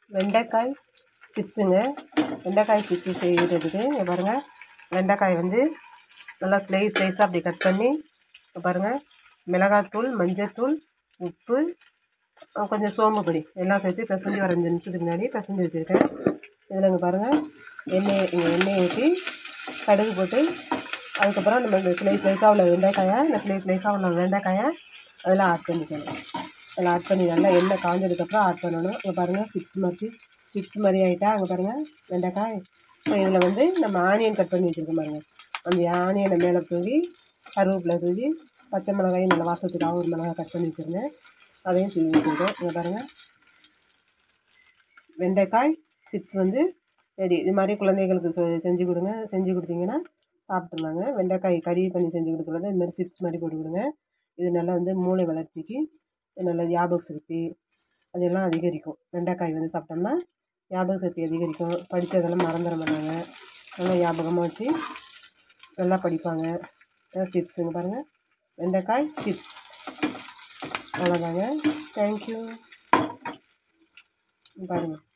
வெண்டைக்காய் சிப்ஸுங்க வெண்டைக்காய் சிப்ஸு செய்கிறதுக்கு இங்கே பாருங்கள் வெண்டைக்காய் வந்து நல்லா ஸ்லைஸ் ஸ்லைஸாக அப்படி கட் பண்ணி இங்கே பாருங்கள் மிளகாத்தூள் மஞ்சத்தூள் உப்பு அஹ் கொஞ்சம் சோம்பு பொடி எல்லாம் சேர்த்து பிசைஞ்சு ஒரு அஞ்சு நிமிஷத்துக்கு முன்னாடி பிசைஞ்சு வச்சுருக்கேன் இதில் இங்கே பாருங்கள் எண்ணெய் இங்கே எண்ணெய் ஊற்றி கடுகு போட்டு அதுக்கப்புறம் நம்ம இந்த ஸ்லைஸ் ஸ்லைஸாக உள்ள வெண்டைக்காயை இந்த ஸ்லைஸ் ஸ்லைஸாக உள்ள வெண்டைக்காயை அதில் ஆட் பண்ணிக்கணும் அதில் ஆட் பண்ணி நல்லா எண்ணெய் காஞ்சதுக்கப்புறம் ஆட் பண்ணணும் இங்கே பாருங்கள் சிப்ஸ் மாதிரி சிப்ஸ் மாதிரி ஆகிட்டா அங்கே பாருங்கள் வெண்டைக்காய் இப்போ இதில் வந்து நம்ம ஆனியன் கட் பண்ணி வச்சுருக்கோம் பாருங்கள் அந்த ஆனியனை மேலே தூவி கருவேப்பிலை தூவி பச்சை மிளகாயும் நல்லா வாசத்துக்காக ஒரு மிளகாய் கட் பண்ணி வச்சுருந்தேன் அதையும் தூவி வச்சுருக்கோம் இங்கே பாருங்கள் வெண்டைக்காய் சிப்ஸ் வந்து ரெடி இது மாதிரி குழந்தைகளுக்கு செ- செஞ்சு கொடுங்க செஞ்சு கொடுத்தீங்கன்னா சாப்பிட்ருலாங்க வெண்டைக்காய் கறி பண்ணி செஞ்சு கொடுக்குறது இது மாதிரி சிப்ஸ் மாதிரி போட்டு கொடுங்க இது நல்லா வந்து மூளை வளர்ச்சிக்கு இது நல்ல ஞாபக சக்தி அதெல்லாம் அதிகரிக்கும் வெண்டைக்காய் வந்து சாப்பிட்டோம்னா ஞாபக சக்தி அதிகரிக்கும் படித்ததெல்லாம் மறந்துட மாட்டாங்க நல்லா ஞாபகமாக வச்சு நல்லா படிப்பாங்க சிப்ஸுங்க பாருங்கள் வெண்டைக்காய் சிப்ஸ் அவ்வளோதாங்க தேங்க்யூ பாருங்கள்